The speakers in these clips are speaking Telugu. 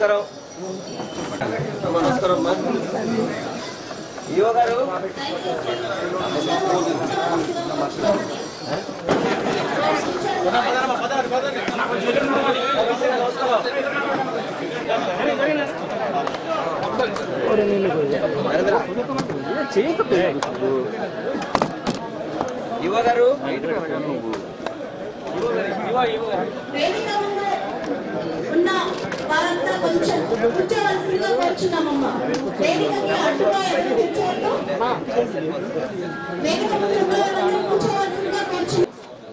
నమస్కారం అమ్మా, నమస్కారం అమ్మా ఈవో గారు ఈవో గారు వేదిక ముందు ఉన్న వారంతా కొంచెం కూర్చోవలసిందిగా కోరుచున్నామమ్మా వేదికకి అడ్డుగా ఎవరు కూర్చోవద్దు వేదిక ముందు ఉన్న వాళ్ళందరూ కూర్చోవలసిందిగా కోరుచున్నాం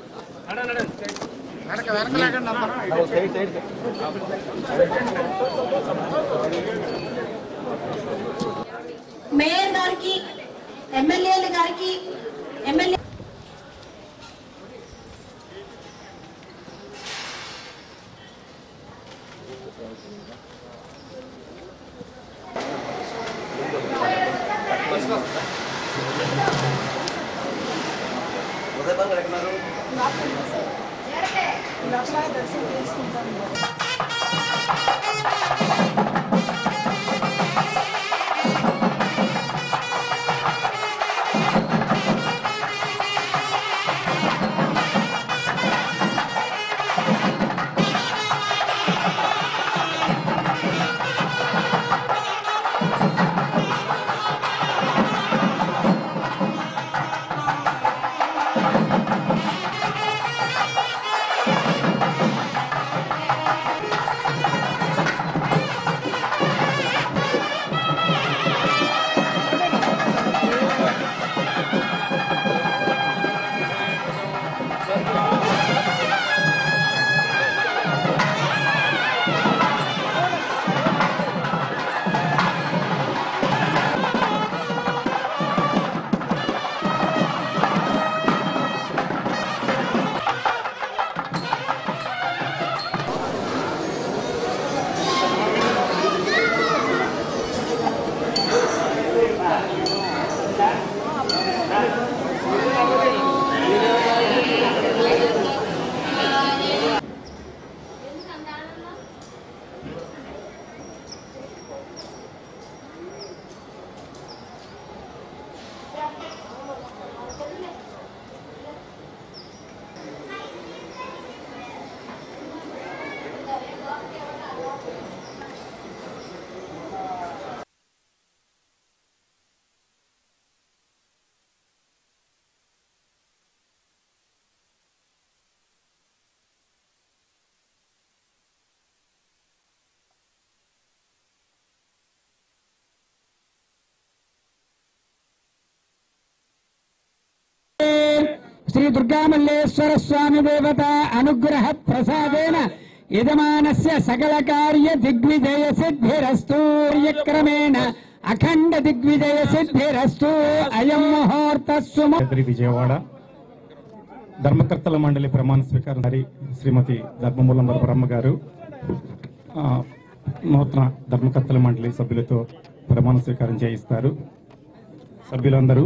మేయర్ గారికి ఎమ్మెల్యేల గారికి ఎమ్మెల్యే ఉదయ్ బాబు గారు ఎక్కడున్నారు శ్రీ దుర్గామల్లేశ్వర స్వామి దేవత అనుగ్రహ ప్రసాదేన యజమానస్య సకల కార్య దిగ్విజయ సిద్ధిరస్తు క్రమేణ అఖండ దిగ్విజయ సిద్ధిరస్తు అయం ముహూర్త సుమ చౌదరి విజయవాడ ధర్మకర్తల మండలి ప్రమాణ స్వీకారం శ్రీమతి ధర్మమూలం వరబ్రహ్మ గారు ఆ, నూతన ధర్మకర్తల మండలి సభ్యులతో ప్రమాణ స్వీకారం చేయిస్తారు సభ్యులందరూ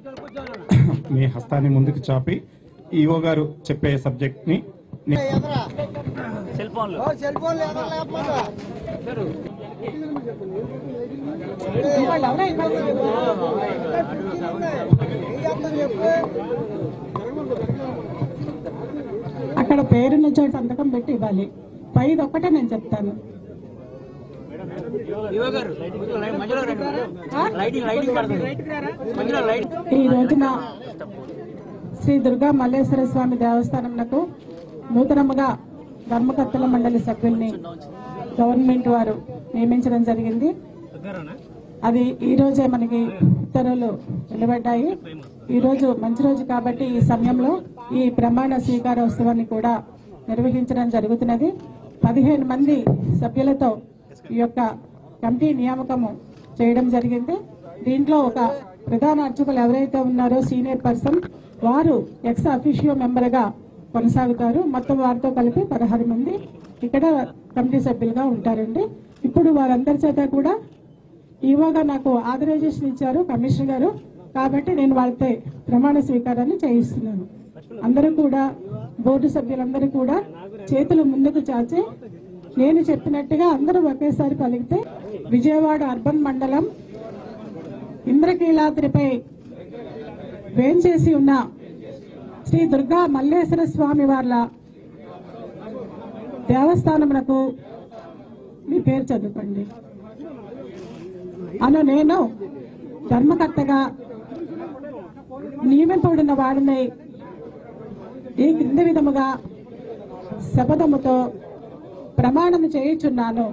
మీ హస్తాన్ని ముందుకు చాపి ఈఓ గారు చెప్పే సబ్జెక్ట్ ని ని- అక్కడ పేరున్న చోట సంతకం పెట్టి ఇవ్వాలి పైది ఒక్కటే నేను చెప్తాను ఈ రోజున శ్రీ దుర్గా మల్లేశ్వర స్వామి దేవస్థానంకు నూతనముగా ధర్మకర్తల మండలి సభ్యుల్ని గవర్నమెంట్ వారు నియమించడం జరిగింది అది ఈ రోజే మనకి ఉత్తర్వులు వెలువడ్డాయి ఈ రోజు మంచి రోజు కాబట్టి ఈ సమయంలో ఈ ప్రమాణ స్వీకారోత్సవాన్ని కూడా నిర్వహించడం జరుగుతున్నది పదిహేను మంది సభ్యులతో ఈ యొక్క కమిటీ నియామకము చేయడం జరిగింది దీంట్లో ఒక ప్రధాన అర్చకులు ఎవరైతే ఉన్నారో సీనియర్ పర్సన్ వారు ఎక్స్ అఫీషియో మెంబర్ గా కొనసాగుతారు మొత్తం వారితో కలిపి పదహారు మంది ఇక్కడ కమిటీ సభ్యులుగా ఉంటారండి ఇప్పుడు వారందరి చేత కూడా ఈవోగా నాకు ఆథరైజేషన్ ఇచ్చారు కమిషనర్ గారు కాబట్టి నేను వాళ్ళతో ప్రమాణ స్వీకారాన్ని చేయిస్తున్నాను అందరూ కూడా బోర్డు సభ్యులందరూ కూడా చేతులు ముందుకు చాచి నేను చెప్పినట్టుగా అందరూ ఒకేసారి పలికితే విజయవాడ అర్బన్ మండలం ఇంద్రకీలాద్రిపై వేంచేసి ఉన్న శ్రీ దుర్గా మల్లేశ్వర స్వామి వార్ల దేవస్థానమునకు మీ పేరు చదువుకోండి అను నేను ధర్మకర్తగా నియమింపబడిన వాడిని ఈ క్రింది విధముగా శపథముతో ప్రమాణం చేయుచున్నాను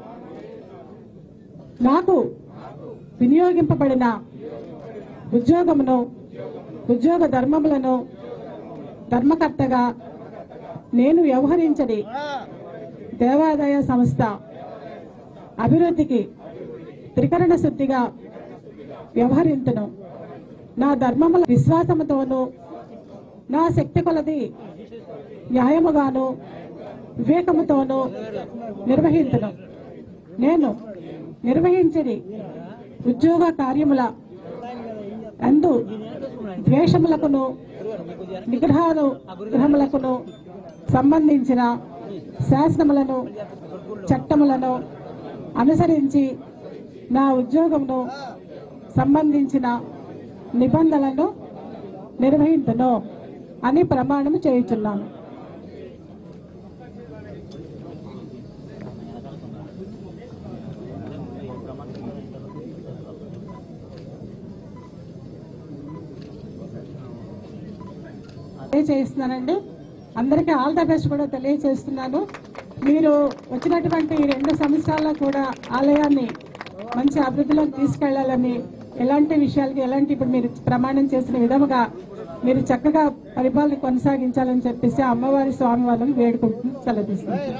నాకు వినియోగింపబడిన ఉద్యోగమును ఉద్యోగ ధర్మములను ధర్మకర్తగా నేను వ్యవహరించడి దేవాదాయ సంస్థ అభివృద్ధికి త్రికరణ శుద్ధిగా వ్యవహరింతును నా ధర్మముల విశ్వాసముతోనూ నా శక్తి కొలది న్యాయముగాను వివేకముతోనూ నిర్వహించును నేను నిర్వహించడి ఉద్యోగ కార్యముల అందు ద్వేషములకును నిగ్రహాలు గ్రహములకును సంబంధించిన శాసనములను చట్టములను అనుసరించి నా ఉద్యోగమును సంబంధించిన నిబంధనలను నిర్వహించును అని ప్రమాణం చేయుచున్నాను తెలియజేస్తున్నానండి అందరికీ ఆల్ ద బెస్ట్ కూడా తెలియజేస్తున్నాను మీరు వచ్చినటువంటి ఈ రెండు సంవత్సరాల్లో కూడా ఆలయాన్ని మంచి అభివృద్ధిలోకి తీసుకెళ్లాలని ఎలాంటి విషయాలకి ఎలాంటి ఇప్పుడు మీరు ప్రమాణం చేసిన విధముగా మీరు చక్కగా పరిపాలన కొనసాగించాలని చెప్పేసి ఆ అమ్మవారి స్వామి వాళ్ళని వేడుకుంటూ సెలవిస్తున్నారు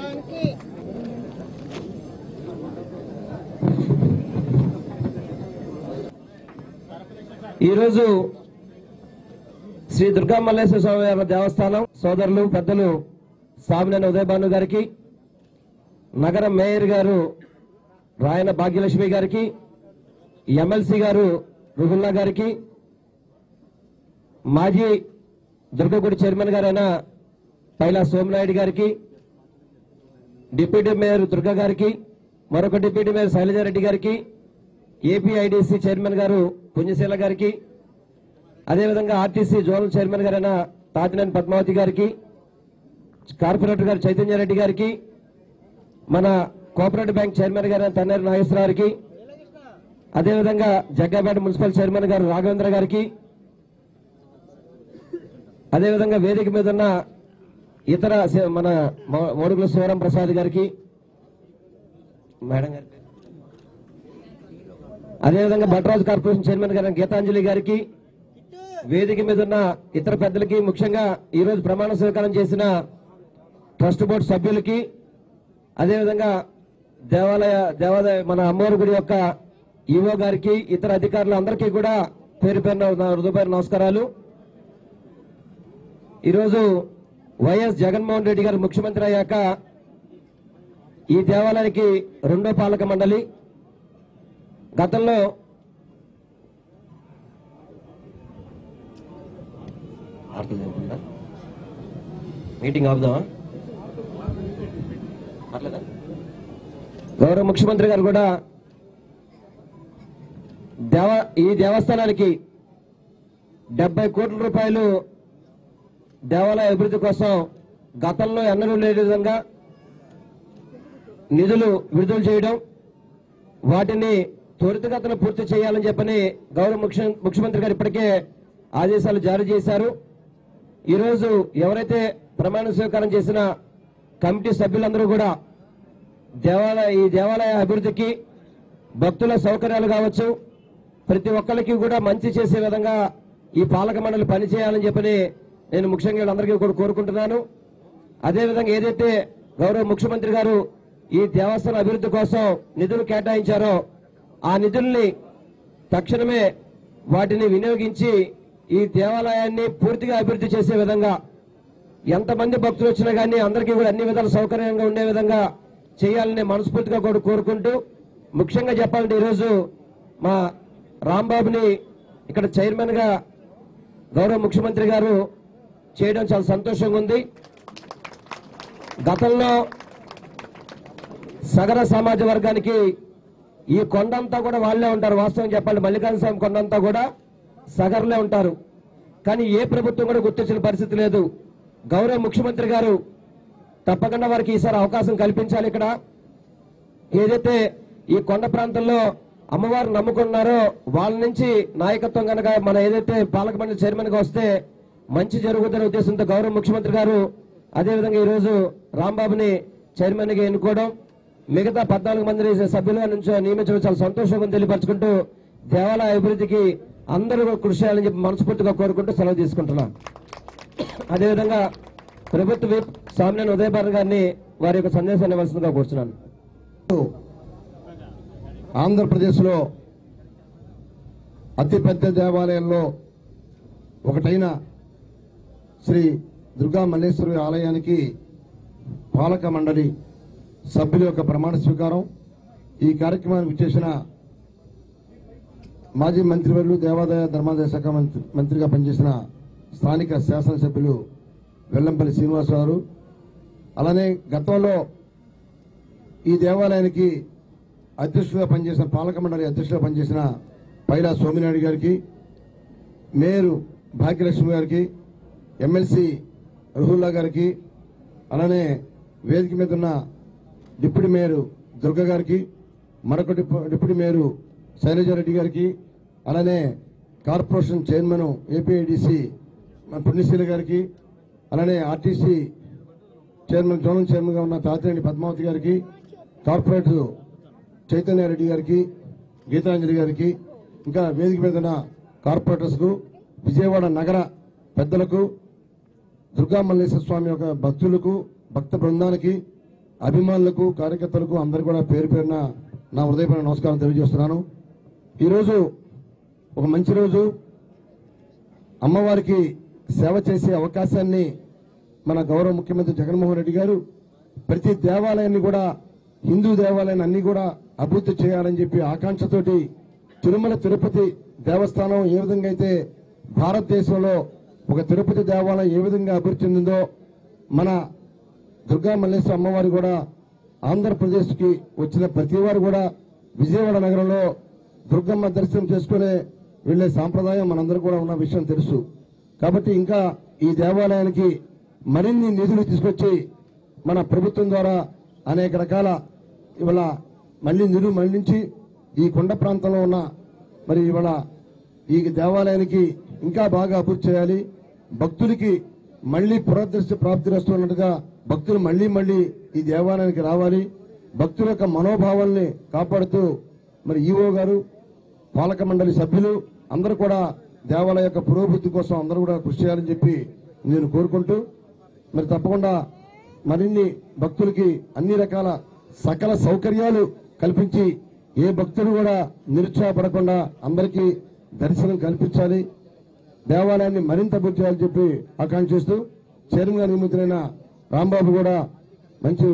ఈరోజు శ్రీ దుర్గా మల్లేశ్వర స్వామి వారి దేవస్థానం సోదరులు పెద్దలు సామినేని ఉదయభాను గారికి నగర మేయర్ గారు రాయన భాగ్యలక్ష్మి గారికి ఎమ్మెల్సీ గారు రుహుల్లా గారికి మాజీ దుర్గగుడి చైర్మన్ గారైన పైలా సోమనాయుడు గారికి డిప్యూటీ మేయర్ దుర్గా గారికి మరొక డిప్యూటీ మేయర్ శైలజారెడ్డి గారికి ఏపీఐడిసి చైర్మన్ గారు పుణ్యశీల గారికి అదేవిధంగా ఆర్టీసీ జోనల్ చైర్మన్ గారైన తాతినేని పద్మావతి గారికి కార్పొరేటర్ గారు చైతన్యారెడ్డి గారికి మన కోఆపరేటివ్ బ్యాంక్ చైర్మన్ గారైన తన్నేరు నాగేశ్వర గారికి అదేవిధంగా జగ్గాపేట మున్సిపల్ చైర్మన్ గారు రాఘవేంద్ర గారికి అదేవిధంగా వేదిక మీద ఉన్న ఇతర సే- మన మో- మోడుగుల శివరాం ప్రసాద్ గారికి మేడం గారి పేరు? అదేవిధంగా భట్రాజు కార్పొరేషన్ చైర్మన్ గారు గీతాంజలి గారికి వేదిక మీద ఉన్న ఇతర పెద్దలకి ముఖ్యంగా ఈ రోజు ప్రమాణ స్వీకారం చేసిన ట్రస్ట్ బోర్డు సభ్యులకి అదేవిధంగా దేవాలయ దేవాలయ మన అమ్మవారి గుడి యొక్క ఈవో గారికి ఇతర అధికారులు అందరికీ కూడా పేరు పేరున నా హృదయపూర్వక నమస్కారాలు ఈరోజు వైఎస్ జగన్మోహన్ రెడ్డి గారు ముఖ్యమంత్రి అయ్యాక ఈ దేవాలయానికి రెండో పాలక మండలి గతంలో ఆడుతుంది అనుకుంటా. మీటింగ్ ఆపుదామా అట్లేదా గౌరవ ముఖ్యమంత్రి గారు కూడా దేవ ఈ దేవస్థానానికి డెబ్బై కోట్ల రూపాయలు దేవాలయ అభివృద్ధి కోసం గతంలో ఎన్నడూ లేని విధంగా నిధులు విడుదల చేయడం వాటిని త్వరితగతిన పూర్తి చేయాలని చెప్పని గౌరవ ముఖ్య- ముఖ్యమంత్రి గారు ఇప్పటికే ఆదేశాలు జారీ చేశారు ఈరోజు ఎవరైతే ప్రమాణ స్వీకారం చేసిన కమిటీ సభ్యులందరూ కూడా దేవాలయ ఈ దేవాలయ అభివృద్ధికి భక్తుల సౌకర్యాలు కావచ్చు ప్రతి ఒక్కరికి కూడా మంచి చేసే విధంగా ఈ పాలక మండలి పనిచేయాలని చెప్పని నేను ముఖ్యంగా వీళ్ళందరికీ కూడా కోరుకుంటున్నాను అదేవిధంగా ఏదైతే గౌరవ ముఖ్యమంత్రి గారు ఈ దేవస్థాన అభివృద్ధి కోసం నిధులు కేటాయించారో ఆ నిధుల్ని తక్షణమే వాటిని వినియోగించి ఈ దేవాలయాన్ని పూర్తిగా అభివృద్ధి చేసే విధంగా ఎంతమంది భక్తులు వచ్చినా కానీ అందరికీ కూడా అన్ని విధాల సౌకర్యంగా ఉండే విధంగా చేయాలని మనస్ఫూర్తిగా కూడా కోరుకుంటూ ముఖ్యంగా చెప్పాలంటే ఈరోజు మా రాంబాబుని ఇక్కడ చైర్మన్ గా గౌరవ ముఖ్యమంత్రి గారు చేయడం చాలా సంతోషంగా ఉంది గతంలో సగర సమాజ వర్గానికి ఈ కొండంతా కూడా వాళ్ళే ఉంటారు వాస్తవం చెప్పాలి మల్లికార్జున స్వామి కొండంతా కూడా సగర్లే ఉంటారు కానీ ఏ ప్రభుత్వం కూడా గుర్తించిన పరిస్థితి లేదు గౌరవ ముఖ్యమంత్రి గారు తప్పకుండా వారికి ఈసారి అవకాశం కల్పించాలి ఇక్కడ ఏదైతే ఈ కొండ ప్రాంతంలో అమ్మవారు నమ్ముకున్నారో వాళ్ళ నుంచి నాయకత్వం కనుక మన ఏదైతే పాలక మండలి చైర్మన్ గా వస్తే మంచి జరుగుతుందనే ఉద్దేశంతో గౌరవ ముఖ్యమంత్రి గారు అదేవిధంగా ఈ రోజు రాంబాబుని చైర్మన్ గా ఎన్నుకోవడం మిగతా పద్నాలుగు మంది సభ్యుల నుంచి నియమించడం చాలా సంతోషంగా తెలియపరచుకుంటూ దేవాలయ అభివృద్ధికి అందరూ కృషి చేయాలని చెప్పి మనస్ఫూర్తిగా కోరుకుంటూ సెలవు తీసుకుంటున్నాను అదేవిధంగా ప్రభుత్వ విప్ స్వామినేని ఉదయభారన్ గారిని వారి యొక్క సందేశాన్ని ఇవ్వాల్సిందిగా కూర్చున్నాను ఆంధ్రప్రదేశ్లో అతిపెద్ద దేవాలయంలో ఒకటైన శ్రీ దుర్గా మల్లేశ్వరి ఆలయానికి పాలక మండలి సభ్యుల యొక్క ప్రమాణ స్వీకారం ఈ కార్యక్రమానికి చేసిన మాజీ మంత్రివర్యులు దేవాదాయ ధర్మాదాయ శాఖ మంత్రి మంత్రిగా పనిచేసిన స్థానిక శాసనసభ్యులు వెల్లంపల్లి శ్రీనివాసరావు అలానే గతంలో ఈ దేవాలయానికి అధ్యక్షుడిగా పనిచేసిన పాలక మండలి అధ్యక్షుడిగా పనిచేసిన పైలా సోమినాయుడు గారికి మేయరు భాగ్యలక్ష్మి గారికి ఎమ్మెల్సీ రహుల్లా గారికి అలానే వేదిక మీద ఉన్న డిప్యూటీ మేయర్ దుర్గ గారికి మరొక డిప్యూ- డిప్యూటీ మేయర్ శైలజారెడ్డి గారికి అలానే కార్పొరేషన్ చైర్మన్ ఏపీఐడిసి పుణ్యశీల గారికి అలానే ఆర్టీసీ చైర్మన్ జోనల్ చైర్మన్ గా ఉన్న తాతిరెడ్డి పద్మావతి గారికి కార్పొరేటర్ చైతన్య రెడ్డి గారికి గీతాంజలి గారికి ఇంకా వేదిక మీద ఉన్న కార్పొరేటర్స్ కు విజయవాడ నగర పెద్దలకు దుర్గా మల్లేశ్వర స్వామి యొక్క భక్తులకు భక్త బృందానికి అభిమానులకు కార్యకర్తలకు అందరు కూడా పేరు పేరున నా హృదయపూర్వక నమస్కారం తెలియజేస్తున్నాను ఈరోజు ఒక మంచి రోజు అమ్మవారికి సేవ చేసే అవకాశాన్ని మన గౌరవ ముఖ్యమంత్రి జగన్మోహన్ రెడ్డి గారు ప్రతి దేవాలయాన్ని కూడా హిందూ దేవాలయాన్ని అన్ని కూడా అభివృద్ధి చేయాలని చెప్పి ఆకాంక్షతోటి తిరుమల తిరుపతి దేవస్థానం ఏ విధంగా అయితే భారతదేశంలో ఒక తిరుపతి దేవాలయం ఏ విధంగా అభివృద్ధి చెందిందో మన దుర్గా మల్లేశ్వర అమ్మవారు కూడా ఆంధ్రప్రదేశ్ కి వచ్చిన ప్రతి వారు కూడా విజయవాడ నగరంలో దుర్గమ్మ దర్శనం చేసుకునే వెళ్లే సాంప్రదాయం మనందరూ కూడా ఉన్న విషయం తెలుసు కాబట్టి ఇంకా ఈ దేవాలయానికి మరిన్ని నిధులు తీసుకొచ్చి మన ప్రభుత్వం ద్వారా అనేక రకాల ఇవాళ మళ్లీ నిధులు మళ్లించి ఈ కొండ ప్రాంతంలో ఉన్న మరి ఇవాళ ఈ దేవాలయానికి ఇంకా బాగా అభివృద్ధి చేయాలి భక్తులకి మళ్లీ పునర్దృష్టి ప్రాప్తి వస్తున్నట్టుగా భక్తులు మళ్లీ మళ్లీ ఈ దేవాలయానికి రావాలి భక్తుల యొక్క మనోభావాల్ని కాపాడుతూ మరి ఈవో గారు పాలక మండలి సభ్యులు అందరూ కూడా దేవాలయ యొక్క పురోభివృద్ధి కోసం అందరూ కూడా కృషి చేయాలని చెప్పి నేను కోరుకుంటూ మరి తప్పకుండా మరిన్ని భక్తులకి అన్ని రకాల సకల సౌకర్యాలు కల్పించి ఏ భక్తులు కూడా నిరుత్సాహపడకుండా అందరికీ దర్శనం కల్పించాలి దేవాలయాన్ని మరింత అభివృద్ధి చేయాలని చెప్పి ఆకాంక్షిస్తూ చైర్మన్ గా నియమితులైన రాంబాబు కూడా మంచి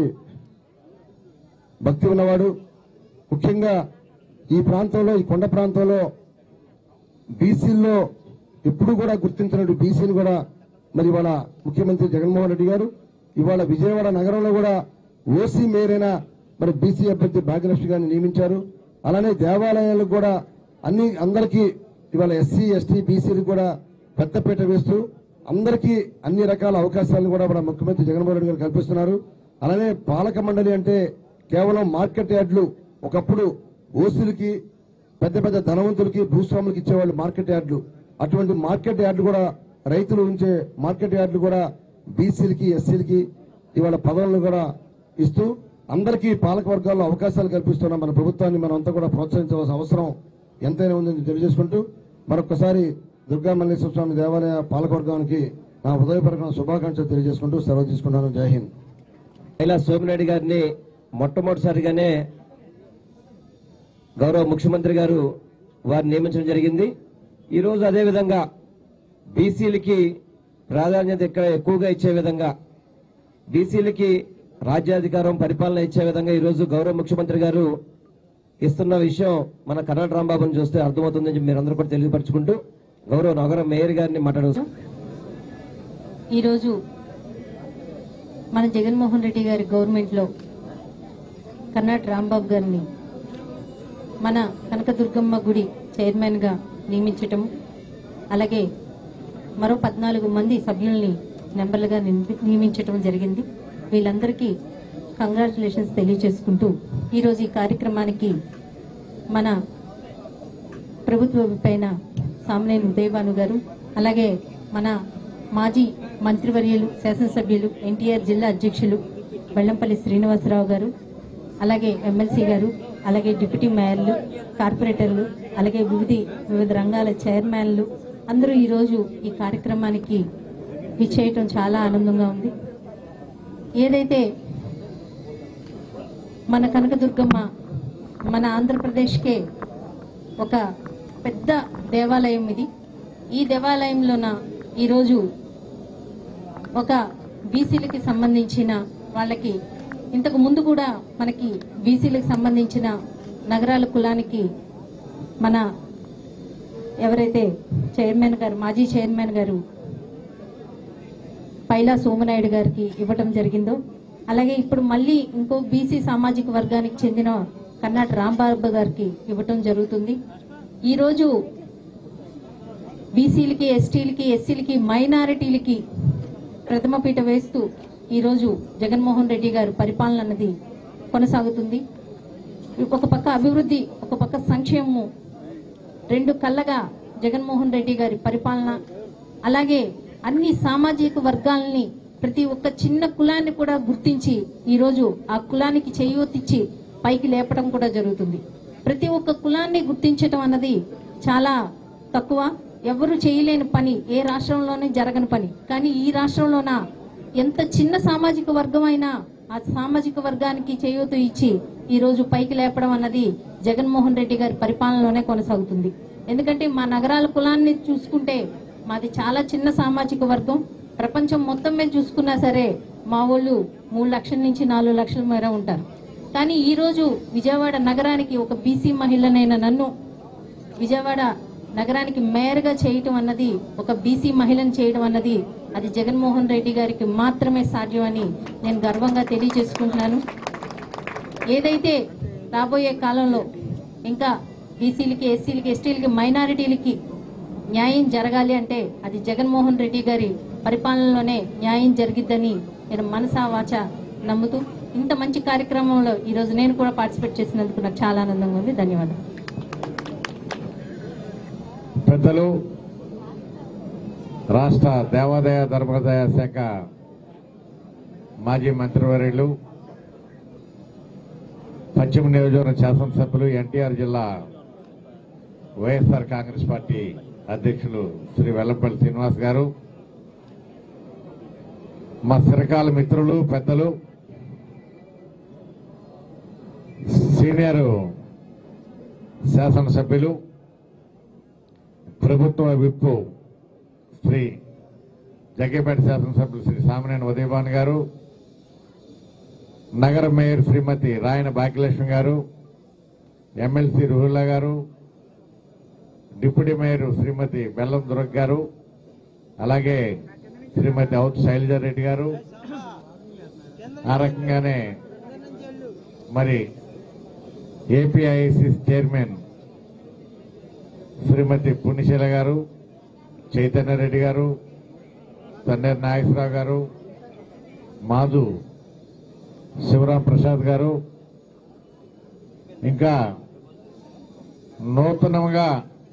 భక్తి ఉన్నవాడు ముఖ్యంగా ఈ ప్రాంతంలో ఈ కొండ ప్రాంతంలో బీసీల్లో ఎప్పుడు కూడా గుర్తించినట్టు బీసీని కూడా మరి ఇవాళ ముఖ్యమంత్రి జగన్మోహన్ రెడ్డి గారు ఇవాళ విజయవాడ నగరంలో కూడా ఓసీ మేరైన మరి బీసీ అభ్యర్థి భాగ్యలక్ష్మి గారిని నియమించారు అలానే దేవాలయాలకు కూడా అన్ని అందరికీ ఇవాళ ఎస్సీ ఎస్టీ బీసీలకు కూడా పెద్దపీట వేస్తూ అందరికీ అన్ని రకాల అవకాశాలను కూడా మన ముఖ్యమంత్రి జగన్మోహన్ రెడ్డి గారు కల్పిస్తున్నారు అలానే పాలక మండలి అంటే కేవలం మార్కెట్ యార్డులు ఒకప్పుడు ఓసీలకి పెద్ద పెద్ద ధనవంతులకి భూస్వాములకి ఇచ్చేవాళ్ళు మార్కెట్ యార్డులు అటువంటి మార్కెట్ యార్డులు కూడా రైతులు ఉంచే మార్కెట్ యార్డులు కూడా బీసీలకి ఎస్సీలకి ఇవాళ పదవులను కూడా ఇస్తూ అందరికీ పాలక వర్గాల్లో అవకాశాలు కల్పిస్తున్న మన ప్రభుత్వాన్ని మనం అంతా కూడా ప్రోత్సహించవలసిన అవసరం ఎంతైనా ఉందని తెలియజేసుకుంటూ మరొకసారి దుర్గా మల్లేశ్వర స్వామి దేవాలయ పాలకవర్గానికి నా హృదయపరమైన శుభాకాంక్షలు తెలియజేసుకుంటూ సెలవు తీసుకుంటాను జై హింద్ ఇలా సోమినాయుడు గారిని మొట్టమొదటిసారిగానే గౌరవ ముఖ్యమంత్రి గారు వారిని నియమించడం జరిగింది ఈ రోజు అదే విధంగా బీసీలకి ప్రాధాన్యత ఇక్కడ ఎక్కువగా ఇచ్చే విధంగా బీసీలకి రాజ్యాధికారం పరిపాలన ఇచ్చే విధంగా ఈ రోజు గౌరవ ముఖ్యమంత్రి గారు ఇస్తున్న విషయం మన కర్ణాటక రాంబాబుని చూస్తే అర్థమవుతుందని చెప్పి మీరందరూ కూడా తెలియపరచుకుంటూ గౌరవ నగర మేయర్ గారిని మాట్లాడవచ్చు ఈరోజు మన జగన్మోహన్ రెడ్డి గారి గవర్నమెంట్లో కర్ణాటి రాంబాబు గారిని మన కనకదుర్గమ్మ గుడి చైర్మన్గా నియమించటం అలాగే మరో పద్నాలుగు మంది సభ్యుల్ని నెంబర్లుగా నియమి- నియమించటం జరిగింది వీళ్ళందరికీ కంగ్రాచులేషన్స్ తెలియజేసుకుంటూ ఈరోజు ఈ కార్యక్రమానికి మన ప్రభుత్వ పైన సామనేని ఉదయభాను గారు అలాగే మన మాజీ మంత్రివర్యులు శాసనసభ్యులు ఎన్టీఆర్ జిల్లా అధ్యక్షులు వెల్లంపల్లి శ్రీనివాసరావు గారు అలాగే ఎమ్మెల్సీ గారు అలాగే డిప్యూటీ మేయర్లు కార్పొరేటర్లు అలాగే వివిధ వివిధ రంగాల చైర్మన్లు అందరూ ఈరోజు ఈ కార్యక్రమానికి విచ్చేయటం చాలా ఆనందంగా ఉంది ఏదైతే మన కనకదుర్గమ్మ మన ఆంధ్రప్రదేశ్కే ఒక పెద్ద దేవాలయం ఇది ఈ దేవాలయంలోన ఈరోజు ఒక బీసీలకి సంబంధించిన వాళ్ళకి ఇంతకు ముందు కూడా మనకి బీసీలకు సంబంధించిన నగరాల కులానికి మన ఎవరైతే చైర్మన్ గారు మాజీ చైర్మన్ గారు పైలా సోమనాయుడు గారికి ఇవ్వటం జరిగిందో అలాగే ఇప్పుడు మళ్ళీ ఇంకో బీసీ సామాజిక వర్గానికి చెందిన కర్ణాట రాంబాబు గారికి ఇవ్వటం జరుగుతుంది ఈరోజు బీసీలకి ఎస్టీలకి ఎస్సీలకి మైనారిటీలకి ప్రథమ పీట వేస్తూ ఈరోజు జగన్మోహన్ రెడ్డి గారు పరిపాలన అన్నది కొనసాగుతుంది ఒక పక్క అభివృద్ధి ఒక పక్క సంక్షేమము రెండు కళ్ళగా జగన్మోహన్ రెడ్డి గారి పరిపాలన అలాగే అన్ని సామాజిక వర్గాలని ప్రతి ఒక్క చిన్న కులాన్ని కూడా గుర్తించి ఈరోజు ఆ కులానికి చేయూతిచ్చి పైకి లేపడం కూడా జరుగుతుంది ప్రతి ఒక్క కులాన్ని గుర్తించటం అన్నది చాలా తక్కువ ఎవరు చేయలేని పని ఏ రాష్ట్రంలోనే జరగని పని కానీ ఈ రాష్ట్రంలోన ఎంత చిన్న సామాజిక వర్గం అయినా ఆ సామాజిక వర్గానికి చేయూత ఇచ్చి ఈ రోజు పైకి లేపడం అన్నది జగన్మోహన్ రెడ్డి గారి పరిపాలనలోనే కొనసాగుతుంది ఎందుకంటే మా నగరాల కులాన్ని చూసుకుంటే మాది చాలా చిన్న సామాజిక వర్గం ప్రపంచం మొత్తం మీద చూసుకున్నా సరే మా వాళ్ళు మూడు లక్షల నుంచి నాలుగు లక్షల మేర ఉంటారు కానీ ఈ రోజు విజయవాడ నగరానికి ఒక బీసీ మహిళనైన నన్ను విజయవాడ నగరానికి మేయర్గా చేయటం అన్నది ఒక బీసీ మహిళను చేయడం అన్నది అది జగన్మోహన్ రెడ్డి గారికి మాత్రమే సాధ్యమని నేను గర్వంగా తెలియజేసుకుంటున్నాను ఏదైతే రాబోయే కాలంలో ఇంకా బీసీలకి ఎస్సీలకి ఎస్టీలకి మైనారిటీలకి న్యాయం జరగాలి అంటే అది జగన్మోహన్ రెడ్డి గారి పరిపాలనలోనే న్యాయం జరిగిద్దని నేను మనసా వాచ నమ్ముతూ ఇంత మంచి కార్యక్రమంలో ఈరోజు నేను కూడా పార్టిసిపేట్ చేసినందుకు నాకు చాలా ఆనందంగా ఉంది ధన్యవాదాలు పెద్దలు రాష్ట్ర దేవాదాయ ధర్మాదాయ శాఖ మాజీ మంత్రివర్యులు పశ్చిమ నియోజకవర్గ శాసనసభ్యులు ఎన్టీఆర్ జిల్లా వైఎస్ఆర్ కాంగ్రెస్ పార్టీ అధ్యక్షులు శ్రీ వెల్లంపల్లి శ్రీనివాస్ గారు మా చిరకాల మిత్రులు పెద్దలు సీనియర్ శాసనసభ్యులు ప్రభుత్వ విప్పు శ్రీ జగ్గేపేట శాసనసభ్యులు శ్రీ సామినేని ఉదయభాన్ గారు నగర మేయర్ శ్రీమతి రాయన భాగ్యలక్ష్మి గారు ఎమ్మెల్సీ రుహుల్లా గారు డిప్యూటీ మేయర్ శ్రీమతి బెల్లం దుర్గ గారు అలాగే శ్రీమతి అవుత్ శైలజారెడ్డి గారు ఆ రకంగానే మరి ఏపీఐసి చైర్మన్ శ్రీమతి పుణ్యశీల గారు చైతన్య రెడ్డి గారు తన్నేరు నాగేశ్వరరావు గారు మాధు శివరాం ప్రసాద్ గారు ఇంకా నూతనంగా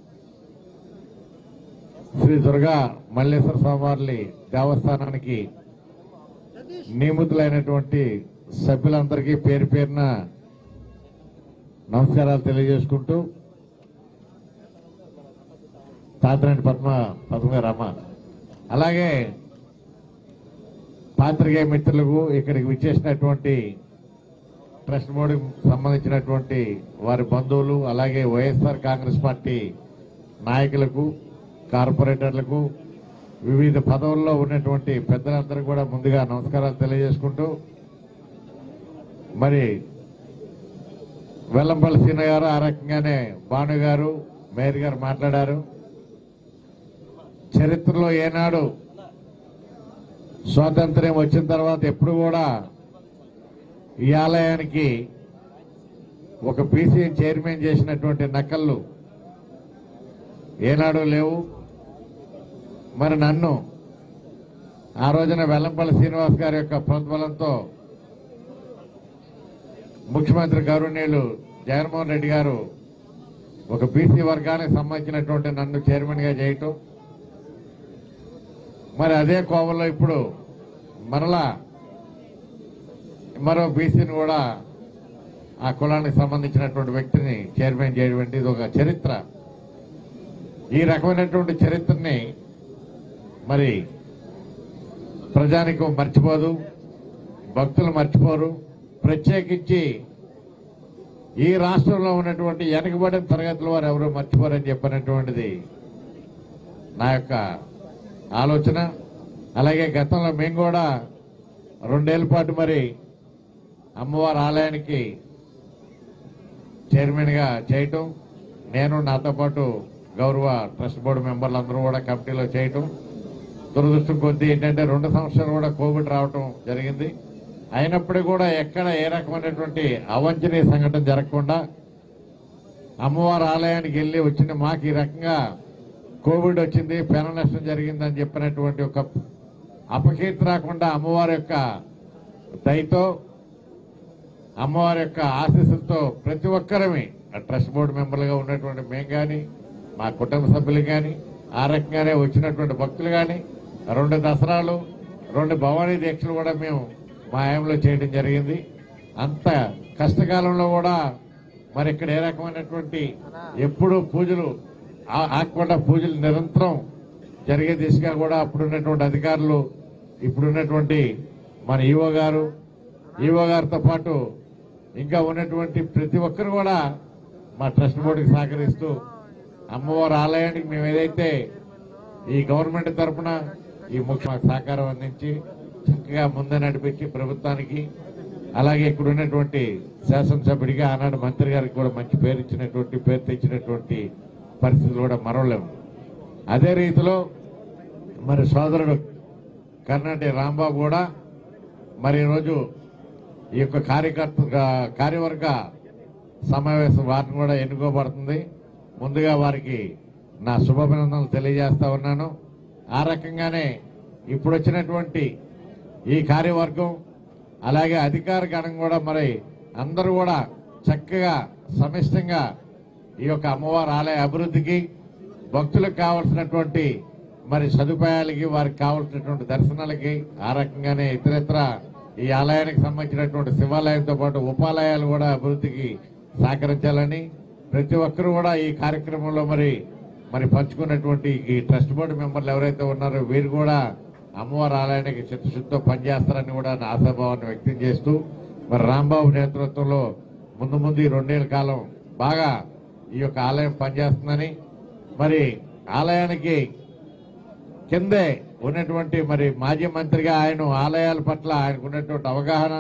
శ్రీ దుర్గా మల్లేశ్వర స్వామివారి దేవస్థానానికి నియమితులైనటువంటి సభ్యులందరికీ పేరు పేరున నమస్కారాలు తెలియజేసుకుంటూ తాతరెడ్డి పద్మ పద్మ రామ అలాగే పాత్రికేయ మిత్రులకు ఇక్కడికి విచ్చేసినటువంటి ట్రస్ట్ బోర్డుకి సంబంధించినటువంటి వారి బంధువులు అలాగే వైఎస్ఆర్ కాంగ్రెస్ పార్టీ నాయకులకు కార్పొరేటర్లకు వివిధ పదవుల్లో ఉన్నటువంటి పెద్దలందరూ కూడా ముందుగా నమస్కారాలు తెలియజేసుకుంటూ మరి వెల్లంపల్లి సీన గారు ఆ రకంగానే భాను గారు మేయర్ గారు మాట్లాడారు చరిత్రలో ఏనాడు స్వాతంత్ర్యం వచ్చిన తర్వాత ఎప్పుడు కూడా ఈ ఆలయానికి ఒక బీసీ చైర్మన్ చేసినటువంటి నకళ్ళు ఏనాడు లేవు మరి నన్ను ఆ రోజున వెల్లంపల్లి శ్రీనివాస్ గారి యొక్క ప్రోద్బలంతో ముఖ్యమంత్రి గౌరవనీయులు జగన్మోహన్ రెడ్డి గారు ఒక బీసీ వర్గానికి సంబంధించినటువంటి నన్ను చైర్మన్ గా చేయటం మరి అదే కోవలో ఇప్పుడు మరలా మరో బీసీని కూడా ఆ కులానికి సంబంధించినటువంటి వ్యక్తిని చైర్మన్ చేయడం అంటే ఇది ఒక చరిత్ర ఈ రకమైనటువంటి చరిత్రని మరి ప్రజానికం మర్చిపోదు భక్తులు మర్చిపోరు ప్రత్యేకించి ఈ రాష్ట్రంలో ఉన్నటువంటి వెనకబడిన తరగతుల వారు ఎవరు మర్చిపోరని చెప్పినటువంటిది నా యొక్క ఆలోచన అలాగే గతంలో మేము కూడా రెండేళ్ల పాటు మరి అమ్మవారి ఆలయానికి చైర్మన్ గా చేయటం నేను నాతో పాటు గౌరవ ట్రస్ట్ బోర్డు మెంబర్లు అందరూ కూడా కమిటీలో చేయటం దురదృష్టం కొద్దీ ఏంటంటే రెండు సంవత్సరాలు కూడా కోవిడ్ రావటం జరిగింది అయినప్పటికీ కూడా ఎక్కడ ఏ రకమైనటువంటి అవంచనీయ సంఘటన జరగకుండా అమ్మవారి ఆలయానికి వెళ్ళి వచ్చిన మాకు ఈ రకంగా కోవిడ్ వచ్చింది పెన నష్టం జరిగిందని చెప్పినటువంటి ఒక అపకీర్తి రాకుండా అమ్మవారి యొక్క దయతో అమ్మవారి యొక్క ఆశీస్సులతో ప్రతి ఒక్కరమే ఆ ట్రస్ట్ బోర్డు మెంబర్లుగా ఉన్నటువంటి మేము కానీ మా కుటుంబ సభ్యులు కానీ ఆ రకంగానే వచ్చినటువంటి భక్తులు కానీ రెండు దసరాలు రెండు భవానీ దీక్షలు కూడా మేము మా ఆయంలో చేయడం జరిగింది అంత కష్టకాలంలో కూడా మరి ఇక్కడ ఏ రకమైనటువంటి ఎప్పుడు పూజలు ఆ- ఆగకుండా పూజలు నిరంతరం జరిగే దిశగా కూడా అప్పుడున్నటువంటి అధికారులు ఇప్పుడున్నటువంటి మన ఈవో గారు ఈవో గారితో పాటు ఇంకా ఉన్నటువంటి ప్రతి ఒక్కరు కూడా మా ట్రస్ట్ బోర్డుకి సహకరిస్తూ అమ్మవారి ఆలయానికి మేము ఏదైతే ఈ గవర్నమెంట్ తరఫున ఈ ముఖ్య మాకు సహకారం అందించి చక్కగా ముందే నడిపించి ప్రభుత్వానికి అలాగే ఇక్కడ ఉన్నటువంటి శాసనసభ్యుడిగా ఆనాడు మంత్రి గారికి కూడా మంచి పేరు ఇచ్చినటువంటి పేరు తెచ్చినటువంటి పరిస్థితులు కూడా మరవలేము అదే రీతిలో మరి సోదరుడు కర్ణాటి రాంబాబు కూడా మరి ఈరోజు ఈ యొక్క కార్యకర్త కార్యవర్గ సమావేశం వారిని కూడా ఎన్నుకోబడుతుంది ముందుగా వారికి నా శుభాభినందనలు తెలియజేస్తా ఉన్నాను ఆ రకంగానే ఇప్పుడు వచ్చినటువంటి ఈ కార్యవర్గం అలాగే అధికార గణం కూడా మరి అందరూ కూడా చక్కగా సమిష్టంగా ఈ యొక్క అమ్మవారి ఆలయ అభివృద్ధికి భక్తులకు కావలసినటువంటి మరి సదుపాయాలకి వారికి కావలసినటువంటి దర్శనాలకి ఆ రకంగానే ఇతరత్ర ఈ ఆలయానికి సంబంధించినటువంటి శివాలయంతో పాటు ఉపాలయాలు కూడా అభివృద్ధికి సహకరించాలని ప్రతి ఒక్కరూ కూడా ఈ కార్యక్రమంలో మరి మరి పంచుకున్నటువంటి ఈ ట్రస్ట్ బోర్డు మెంబర్లు ఎవరైతే ఉన్నారో వీరు కూడా అమ్మవారి ఆలయానికి చిత్తశుద్ధితో పనిచేస్తారని కూడా నా ఆశాభావాన్ని వ్యక్తం చేస్తూ మరి రాంబాబు నేతృత్వంలో ముందు ముందు ఈ రెండేళ్ల కాలం బాగా ఈ యొక్క ఆలయం పనిచేస్తుందని మరి ఆలయానికి కిందే ఉన్నటువంటి మరి మాజీ మంత్రిగా ఆయన ఆలయాల పట్ల ఆయనకు ఉన్నటువంటి అవగాహన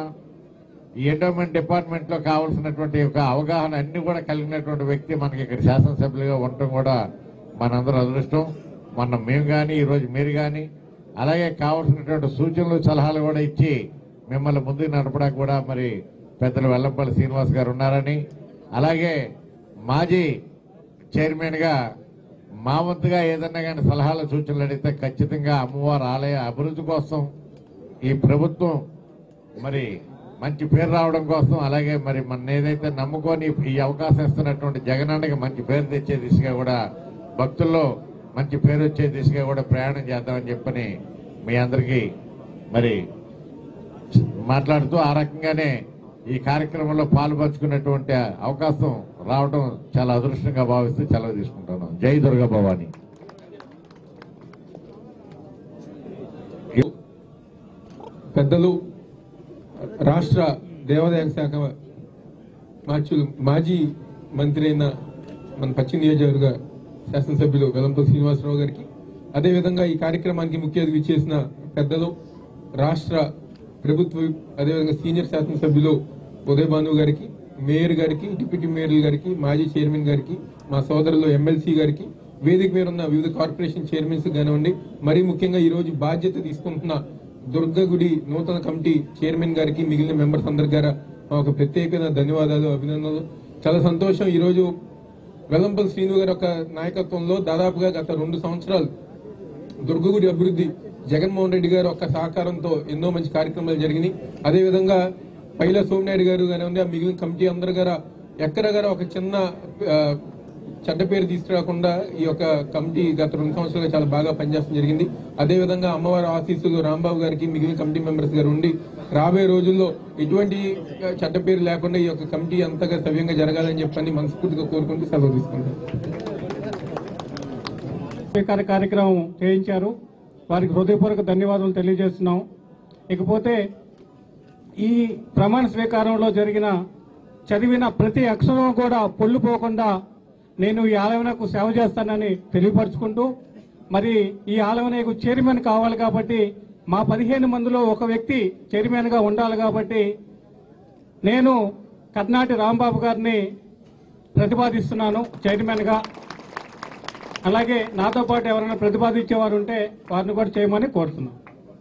ఈ ఎండోమెంట్ డిపార్ట్మెంట్ లో కావాల్సినటువంటి ఒక అవగాహన అన్ని కూడా కలిగినటువంటి వ్యక్తి మనకి ఇక్కడ శాసనసభ్యులుగా ఉండటం కూడా మనందరూ అదృష్టం మొన్న మేము కానీ ఈ రోజు మీరు కానీ అలాగే కావాల్సినటువంటి సూచనలు సలహాలు కూడా ఇచ్చి మిమ్మల్ని ముందుకు నడపడానికి కూడా మరి పెద్దలు వెల్లంపల్లి శ్రీనివాస్ గారు ఉన్నారని అలాగే మాజీ చైర్మన్ గా మా వంతుగా ఏదన్నా కానీ సలహాలు సూచనలు అడిగితే ఖచ్చితంగా అమ్మవారి ఆలయ అభివృద్ధి కోసం ఈ ప్రభుత్వం మరి మంచి పేరు రావడం కోసం అలాగే మరి మన ఏదైతే నమ్ముకొని ఈ అవకాశం ఇస్తున్నటువంటి జగనన్నకి మంచి పేరు తెచ్చే దిశగా కూడా భక్తుల్లో మంచి పేరు వచ్చే దిశగా కూడా ప్రయాణం చేద్దామని చెప్పని మీ అందరికీ మరి మాట్లాడుతూ ఆ రకంగానే ఈ కార్యక్రమంలో పాల్పంచుకున్నటువంటి అవకాశం రావడం చాలా అదృష్టంగా భావిస్తూ సెలవు తీసుకుంటాను జై దుర్గా భవాని పెద్దలు రాష్ట్ర దేవాదాయ శాఖ మార్చులు మాజీ మంత్రి అయిన మన పశ్చిమ నియోజకవర్గ శాసనసభ్యులు వెల్లంపల్లి శ్రీనివాసరావు గారికి అదేవిధంగా ఈ కార్యక్రమానికి ముఖ్య అతిథి చేసిన పెద్దలు రాష్ట్ర ప్రభుత్వ అదేవిధంగా సీనియర్ శాసనసభ్యులు ఉదయ్ భాను గారికి మేయర్ గారికి డిప్యూటీ మేయర్ గారికి మాజీ చైర్మన్ గారికి మా సోదరులు ఎమ్మెల్సీ గారికి వేదిక మీద ఉన్న వివిధ కార్పొరేషన్ చైర్మన్స్ కానివ్వండి మరీ ముఖ్యంగా ఈ రోజు బాధ్యత తీసుకుంటున్న దుర్గగుడి నూతన కమిటీ చైర్మన్ గారికి మిగిలిన మెంబర్స్ అందరి గారా మా ఒక ప్రత్యేకమైన ధన్యవాదాలు అభినందనలు చాలా సంతోషం ఈరోజు వెల్లంపల్లి శ్రీను గారి యొక్క నాయకత్వంలో దాదాపుగా గత రెండు సంవత్సరాలు దుర్గగుడి అభివృద్ధి జగన్మోహన్ రెడ్డి గారి యొక్క సహకారంతో ఎన్నో మంచి కార్యక్రమాలు జరిగినాయి అదేవిధంగా పైల సోమినాయుడు గారు కానివ్వండి ఆ మిగిలిన కమిటీ అందరు గారు ఎక్కడ గారు ఒక చిన్న ఆ, చెడ్డ పేరు తీసుకురాకుండా ఈ యొక్క కమిటీ గత రెండు సంవత్సరాలుగా చాలా బాగా పనిచేయడం జరిగింది అదేవిధంగా అమ్మవారి ఆశీస్సులు రాంబాబు గారికి మిగిలిన కమిటీ మెంబర్స్ గారు ఉండి రాబోయే రోజుల్లో ఎటువంటి ఆ, చెడ్డ పేరు లేకుండా ఈ యొక్క కమిటీ అంతగా సవ్యంగా జరగాలని చెప్పని మనస్ఫూర్తిగా కోరుకుంటూ సెలవు తీసుకుంటాం స్వీకార కార్యక్రమం చేయించారు వారికి హృదయపూర్వక ధన్యవాదాలు తెలియజేస్తున్నాం ఇకపోతే ఈ ప్రమాణ స్వీకారంలో జరిగిన చదివిన ప్రతి అక్షరం కూడా పొల్లుపోకుండా నేను ఈ ఆలవనకు సేవ చేస్తానని తెలియపరుచుకుంటూ మరి ఈ ఆలవనకు చైర్మన్ కావాలి కాబట్టి మా పదిహేను మందిలో ఒక వ్యక్తి చైర్మన్ గా ఉండాలి కాబట్టి నేను కర్ణాటి రాంబాబు గారిని ప్రతిపాదిస్తున్నాను చైర్మన్ గా అలాగే నాతో పాటు ఎవరైనా ప్రతిపాదించేవారు ఉంటే వారిని కూడా చేయమని కోరుతున్నాను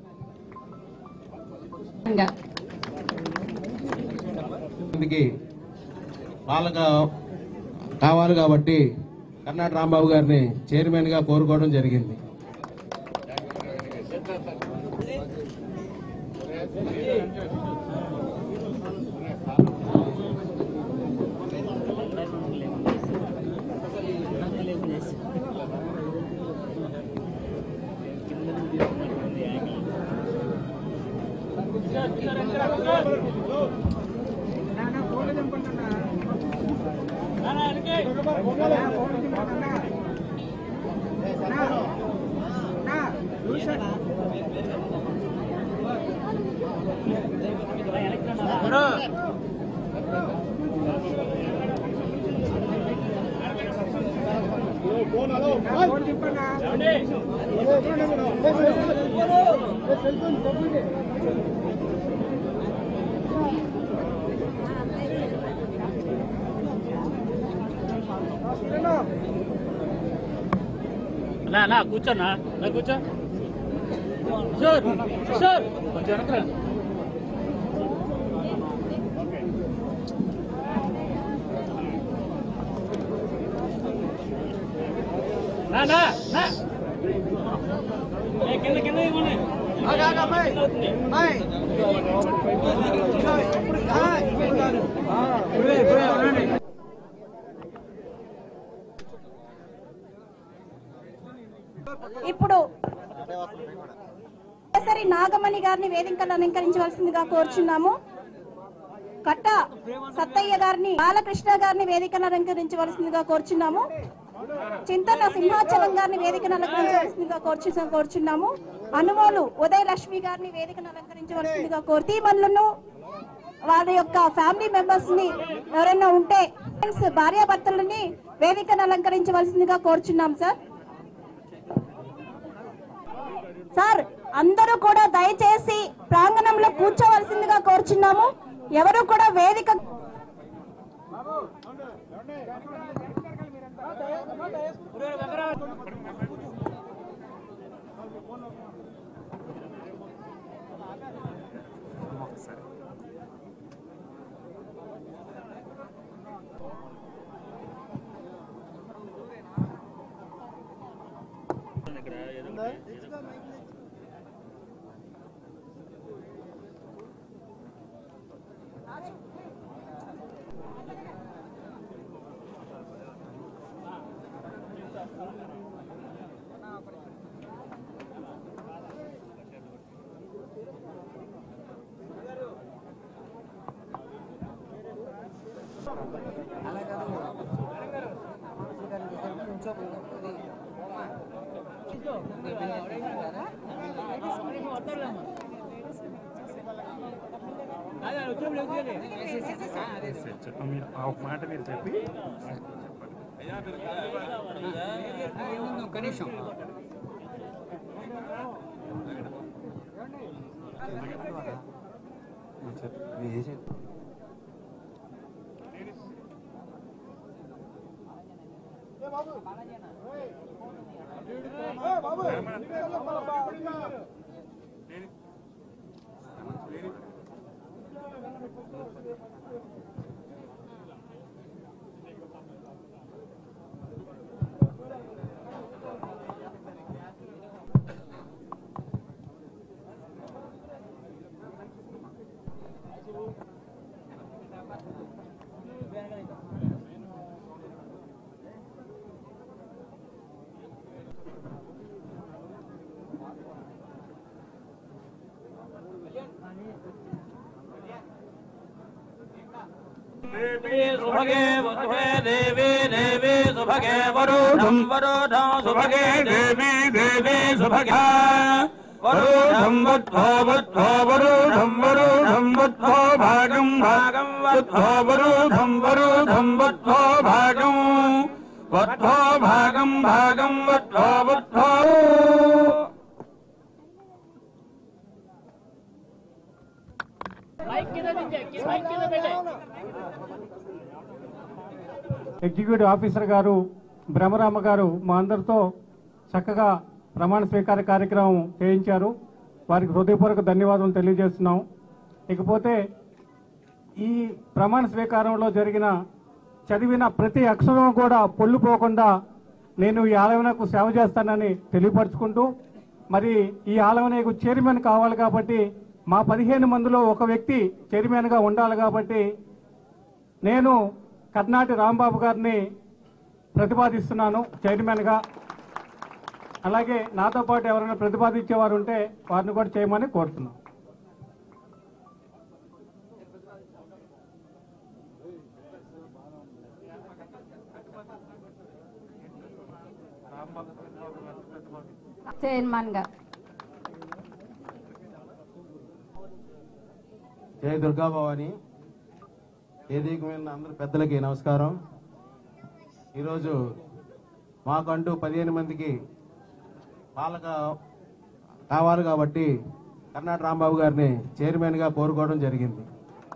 మందికి వాళ్ళగా కావాలి కాబట్టి కర్ణాటక రాంబాబు గారిని చైర్మన్ గా కోరుకోవడం జరిగింది నా నా కూర్చోనా నా కూర్చో కిషోర్ కిషోర్ కొంచెం వెనకరా నా నా నా ఏ, కింద కింద ఇవ్వండి అవుతుంది. ఇప్పుడు కేసరి నాగమణి గారిని వేదికలు అలంకరించవలసిందిగా కోరుచున్నాము కట్ట సత్తయ్య గారిని బాలకృష్ణ గారిని వేదికను అలంకరించవలసిందిగా కోరుచున్నాము చింతన సింహాచలం గారిని వేదికను అలంకరించవలసిందిగా కోర్చు కోరుచున్నాము అనుమోలు ఉదయ లక్ష్మి గారిని వేదికను అలంకరించవలసిందిగా కోరుతీ మనులను వారి యొక్క ఫ్యామిలీ మెంబర్స్ ని ఎవరైనా ఉంటే భార్యాభర్తలని వేదికను అలంకరించవలసిందిగా కోరుచున్నాం సార్ సార్ అందరూ కూడా దయచేసి ప్రాంగణంలో కూర్చోవలసిందిగా కోరుచున్నాము ఎవరు కూడా వేదిక మీరు ఆ ఒక మాట మీరు చెప్పి కనీసం सुभगे वधुवे देवी देवी सुभगे वरुणं वरुणं सुभगे देवी देवी सुभगा वरुणं वद्धो वद्धो वरुणं वरुणं वद्धो भागं भागं वद्धो वरुणं वरुणं वद्धो भागं वद्धो भागं भागं वद्धो वद्धो ఎగ్జిక్యూటివ్ ఆఫీసర్ గారు బ్రహ్మరామ గారు మా అందరితో చక్కగా ప్రమాణ స్వీకార కార్యక్రమం చేయించారు వారికి హృదయపూర్వక ధన్యవాదాలు తెలియజేస్తున్నాం ఇకపోతే ఈ ప్రమాణ స్వీకారంలో జరిగిన చదివిన ప్రతి అక్షరం కూడా పొల్లుపోకుండా నేను ఈ ఆలవనకు సేవ చేస్తానని తెలియపరుచుకుంటూ మరి ఈ ఆలవనకు చైర్మన్ కావాలి కాబట్టి మా పదిహేను మందిలో ఒక వ్యక్తి చైర్మన్గా ఉండాలి కాబట్టి నేను కర్ణాటి రాంబాబు గారిని ప్రతిపాదిస్తున్నాను చైర్మన్గా అలాగే నాతో పాటు ఎవరైనా ప్రతిపాదించేవారు ఉంటే వారిని కూడా చేయమని కోరుతున్నాను చైర్మన్ గా జయ దుర్గా భవాని వేదికమైన అందరు పెద్దలకి నమస్కారం ఈరోజు మాకంటూ పదిహేను మందికి పాలక కావాలి కాబట్టి కర్ణాటక రాంబాబు గారిని చైర్మన్గా కోరుకోవడం జరిగింది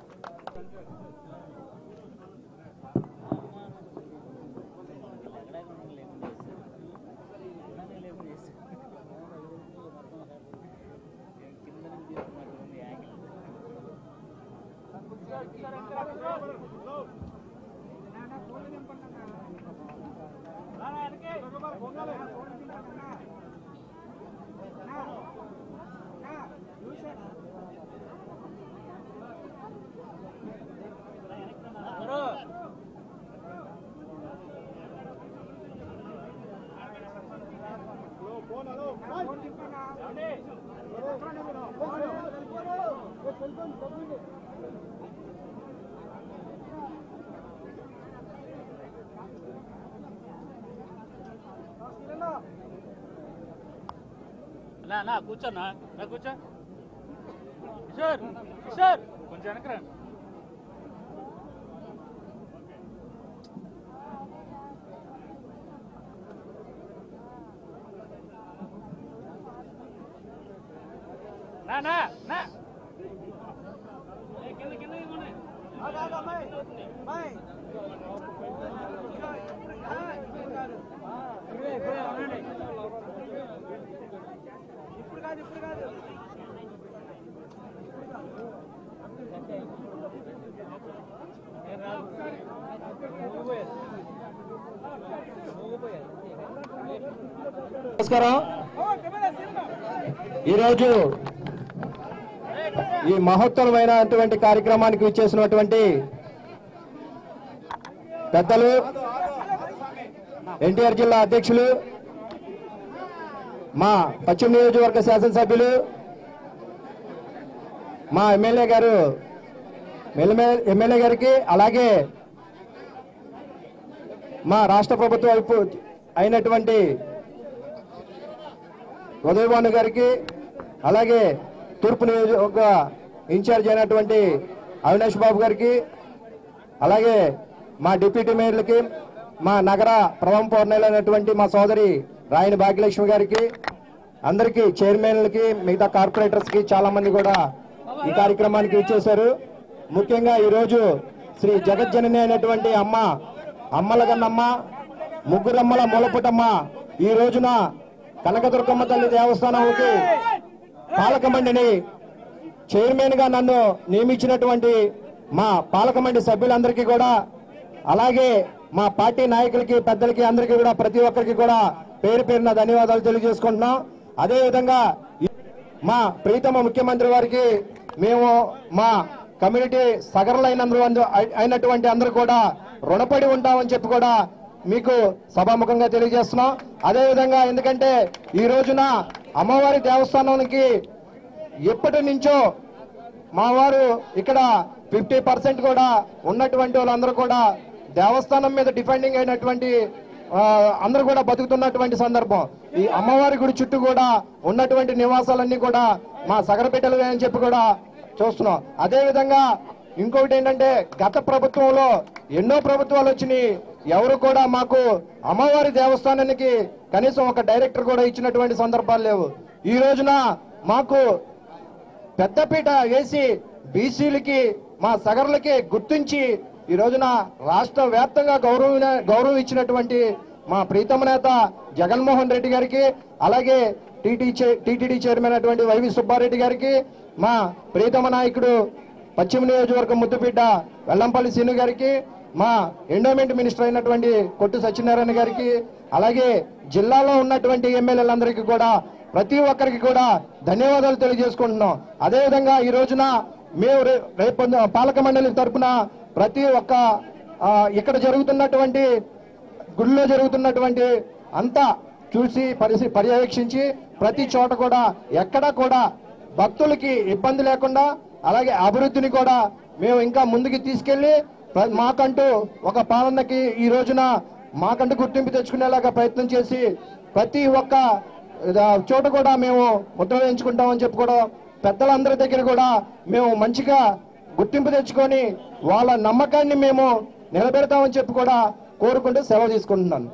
నా నా కూర్చోనా నా కూర్చో కిషోర్ కిషోర్ కొంచెం వెనకరా నా నా నా ఏ, కింద కింద ఇవ్వండి. ఇప్పుడు కాదు ఇప్పుడు కాదు నమస్కారం ఈరోజు ఈ మహోత్తరమైనటువంటి కార్యక్రమానికి విచ్చేసినటువంటి పెద్దలు ఎన్టీఆర్ జిల్లా అధ్యక్షులు మా పశ్చిమ నియోజకవర్గ శాసనసభ్యులు మా ఎమ్మెల్యే గారు ఎమ్మెల్యే గారికి అలాగే మా రాష్ట్ర ప్రభుత్వ వైపు అయినటువంటి ఉదయభాను గారికి అలాగే తూర్పు నియోజకవర్గ ఇన్ఛార్జ్ అయినటువంటి అవినాష్ బాబు గారికి అలాగే మా డిప్యూటీ మేయర్లకి మా నగర ప్రథమ పౌర్ణైలైనటువంటి మా సోదరి రాయని భాగ్యలక్ష్మి గారికి అందరికీ చైర్మన్లకి మిగతా కార్పొరేటర్స్ కి చాలా మంది కూడా ఈ కార్యక్రమానికి ఇచ్చేశారు ముఖ్యంగా ఈరోజు శ్రీ జగజ్జనని అయినటువంటి అమ్మ అమ్మల గన్నమ్మ ముగ్గురమ్మల మూలపుటమ్మ ఈ రోజున కనకదుర్గమ్మ తల్లి దేవస్థానంకి పాలక మండలిని చైర్మన్ గా నన్ను నియమించినటువంటి మా పాలక మండలి సభ్యులందరికీ కూడా అలాగే మా పార్టీ నాయకులకి పెద్దలకి అందరికీ కూడా ప్రతి ఒక్కరికి కూడా పేరు పేరున ధన్యవాదాలు తెలియజేసుకుంటున్నాం అదే విధంగా ఈ- మా ప్రీతమ ముఖ్యమంత్రి వారికి మేము మా కమ్యూనిటీ సగరులైనందు అయినటువంటి అందరూ కూడా రుణపడి ఉంటామని చెప్పి కూడా మీకు సభాముఖంగా తెలియజేస్తున్నాం అదే విధంగా ఎందుకంటే ఈ రోజున అమ్మవారి దేవస్థానానికి ఎప్పటి నుంచో మా వారు ఇక్కడ ఫిఫ్టీ పర్సెంట్ కూడా ఉన్నటువంటి వాళ్ళందరూ కూడా దేవస్థానం మీద డిపెండింగ్ అయినటువంటి ఆ, అందరూ కూడా బతుకుతున్నటువంటి సందర్భం ఈ అమ్మవారి గుడి చుట్టూ కూడా ఉన్నటువంటి నివాసాలన్నీ కూడా మా సగరపెట్టెలు అని చెప్పి కూడా చూస్తున్నాం అదే విధంగా ఇంకొకటి ఏంటంటే గత ప్రభుత్వంలో ఎన్నో ప్రభుత్వాలు వచ్చినాయి ఎవరు కూడా మాకు అమ్మవారి దేవస్థానానికి కనీసం ఒక డైరెక్టర్ కూడా ఇచ్చినటువంటి సందర్భాలు లేవు ఈ రోజున మాకు పెద్దపీట వేసి బీసీలకి మా సగర్లకి గుర్తించి ఈ రోజున రాష్ట్ర వ్యాప్తంగా గౌరవం గౌరవం ఇచ్చినటువంటి మా ప్రీతమ నేత జగన్మోహన్ రెడ్డి గారికి అలాగే టీటీ టీటీడీ చైర్మన్ అయినటువంటి వైవి సుబ్బారెడ్డి గారికి మా ప్రీతమ నాయకుడు పశ్చిమ నియోజకవర్గం ముద్దుబిడ్డ వెల్లంపల్లి సీను గారికి మా ఎండోమెంట్ మినిస్టర్ అయినటువంటి కొట్టు సత్యనారాయణ గారికి అలాగే జిల్లాలో ఉన్నటువంటి ఎమ్మెల్యేలందరికీ కూడా ప్రతి ఒక్కరికి కూడా ధన్యవాదాలు తెలియజేసుకుంటున్నాం అదేవిధంగా ఈ రోజున మేము రే- రేపు పాలక మండలి తరపున ప్రతి ఒక్క ఆ, ఇక్కడ జరుగుతున్నటువంటి గుడిలో జరుగుతున్నటువంటి అంతా చూసి పరిసి పర్యవేక్షించి ప్రతి చోట కూడా ఎక్కడా కూడా భక్తులకి ఇబ్బంది లేకుండా అలాగే అభివృద్ధిని కూడా మేము ఇంకా ముందుకు తీసుకెళ్లి ప్ర- మాకంటూ ఒక పాలనకి ఈ రోజున మాకంటూ గుర్తింపు తెచ్చుకునేలాగా ప్రయత్నం చేసి ప్రతి ఒక్క ఆ, చోట కూడా మేము ముద్ర వేయించుకుంటామని చెప్పి కూడా పెద్దలందరి దగ్గర కూడా మేము మంచిగా గుర్తింపు తెచ్చుకొని వాళ్ళ నమ్మకాన్ని మేము నిలబెడతామని చెప్పి కూడా కోరుకుంటూ సెలవు తీసుకుంటున్నాను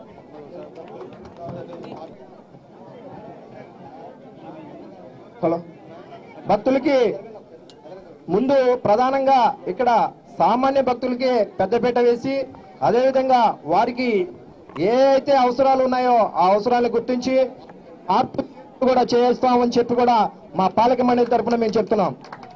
హలో భక్తులకి ముందు ప్రధానంగా ఇక్కడ సామాన్య భక్తులకి పెద్దపీట వేసి అదేవిధంగా వారికి ఏ అయితే అవసరాలు ఉన్నాయో ఆ అవసరాలను గుర్తించి ఆర్పు కూడా చేస్తామని చెప్పి కూడా మా పాలక మండలి తరపున మేము చెప్తున్నాం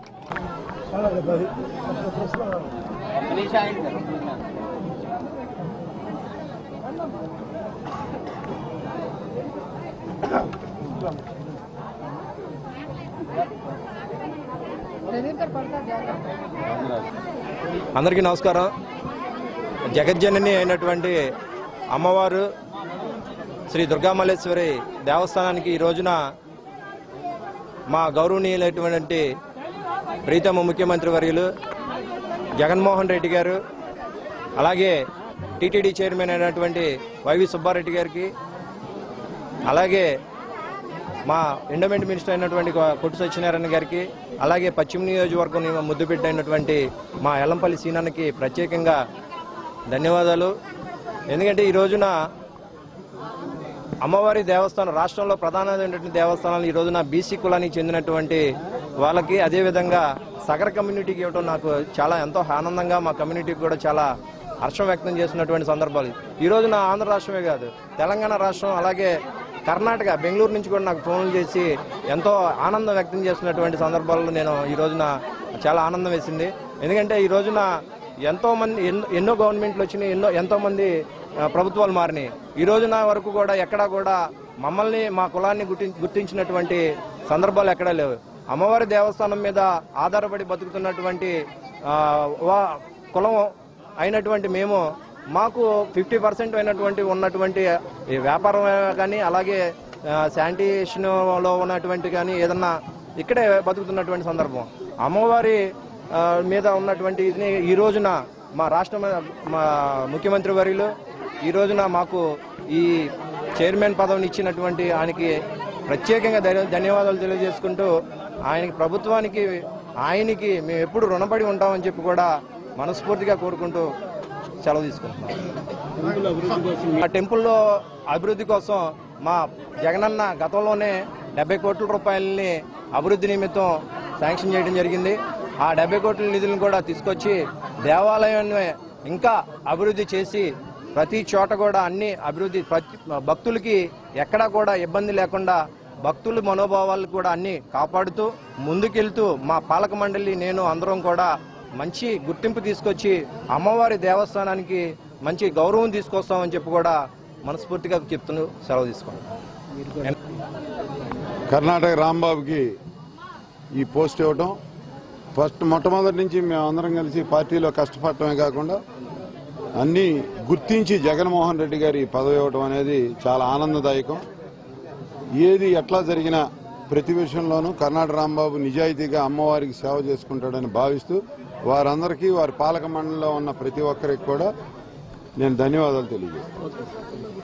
అందరికీ నమస్కారం జగజ్జనని అయినటువంటి అమ్మవారు శ్రీ దుర్గామల్లేశ్వరి దేవస్థానానికి ఈ రోజున మా గౌరవనీయులైనటువంటి ప్రీతమ ముఖ్యమంత్రి వర్యులు జగన్మోహన్ రెడ్డి గారు అలాగే టీటీడీ చైర్మన్ అయినటువంటి వైవి సుబ్బారెడ్డి గారికి అలాగే మా ఎండోమెంట్ మినిస్టర్ అయినటువంటి కొట్టు సత్యనారాయణ గారికి అలాగే పశ్చిమ నియోజకవర్గం ముద్దుబిడ్డ అయినటువంటి మా ఎల్లంపల్లి సీనానికి ప్రత్యేకంగా ధన్యవాదాలు ఎందుకంటే ఈ రోజున అమ్మవారి దేవస్థానం రాష్ట్రంలో ప్రధానమైనటువంటి దేవస్థానాలు ఈ రోజున బీసీ కులానికి చెందినటువంటి వాళ్ళకి అదేవిధంగా సగర కమ్యూనిటీకి ఇవ్వడం నాకు చాలా ఎంతో ఆనందంగా మా కమ్యూనిటీకి కూడా చాలా హర్షం వ్యక్తం చేసినటువంటి సందర్భాలు ఈ రోజున ఆంధ్ర రాష్ట్రమే కాదు తెలంగాణ రాష్ట్రం అలాగే కర్ణాటక బెంగళూరు నుంచి కూడా నాకు ఫోన్లు చేసి ఎంతో ఆనందం వ్యక్తం చేస్తున్నటువంటి సందర్భాల్లో నేను ఈ రోజున చాలా ఆనందం వేసింది ఎందుకంటే ఈ రోజున ఎంతో మంది ఎన్నో- ఎన్నో గవర్నమెంట్లు వచ్చినాయి ఎన్నో ఎంతో మంది ఆ, ప్రభుత్వాలు మారినాయి ఈ రోజున వరకు కూడా ఎక్కడా కూడా మమ్మల్ని మా కులాన్ని గుర్తి- గుర్తించినటువంటి సందర్భాలు ఎక్కడా లేవు అమ్మవారి దేవస్థానం మీద ఆధారపడి బతుకుతున్నటువంటి ఆ, వా- కులం అయినటువంటి మేము మాకు ఫిఫ్టీ పర్సెంట్ అయినటువంటి ఉన్నటువంటి ఈ వ్యాపారం కానీ అలాగే శానిటేషన్ లో ఉన్నటువంటి కానీ ఏదన్నా ఇక్కడే బతుకుతున్నటువంటి సందర్భం అమ్మవారి ఆ, మీద ఉన్నటువంటి ఇది ఈ రోజున మా రాష్ట్ర మ- మా ముఖ్యమంత్రి వర్యులు ఈ రోజున మాకు ఈ చైర్మన్ పదవిని ఇచ్చినటువంటి ఆయనకి ప్రత్యేకంగా ధన్య- ధన్యవాదాలు తెలియజేసుకుంటూ ఆయనకి ప్రభుత్వానికి ఆయనకి మేము ఎప్పుడు రుణపడి ఉంటామని చెప్పి కూడా మనస్ఫూర్తిగా కోరుకుంటూ సెలవు తీసుకుంటున్నాం ఆ టెంపుల్లో అభివృద్ధి కోసం మా జగనన్న గతంలోనే డెబ్బై కోట్ల రూపాయలని అభివృద్ధి నిమిత్తం శాంక్షన్ చేయడం జరిగింది ఆ డెబ్బై కోట్ల నిధులను కూడా తీసుకొచ్చి దేవాలయాన్ని ఇంకా అభివృద్ధి చేసి ప్రతి చోట కూడా అన్ని అభివృద్ధి ప్రతి భక్తులకి ఎక్కడా కూడా ఇబ్బంది లేకుండా భక్తుల మనోభావాలు కూడా అన్ని కాపాడుతూ ముందుకెళ్తూ మా పాలక మండలి నేను అందరం కూడా మంచి గుర్తింపు తీసుకొచ్చి అమ్మవారి దేవస్థానానికి మంచి గౌరవం తీసుకొస్తామని చెప్పి కూడా మనస్ఫూర్తిగా చెప్తూ సెలవు తీసుకున్నాను కర్ణాటక రాంబాబుకి ఈ పోస్ట్ ఇవ్వటం ఫస్ట్ మొట్టమొదటి నుంచి మేము అందరం కలిసి పార్టీలో కష్టపడటమే కాకుండా అన్ని గుర్తించి జగన్మోహన్ రెడ్డి గారి పదవి ఇవ్వటం అనేది చాలా ఆనందదాయకం ఏది ఎట్లా జరిగినా ప్రతి విషయంలోనూ కర్ణాటక రాంబాబు నిజాయితీగా అమ్మవారికి సేవ చేసుకుంటాడని భావిస్తూ వారందరికీ వారి పాలక మండలిలో ఉన్న ప్రతి ఒక్కరికి కూడా నేను ధన్యవాదాలు తెలియజేస్తాను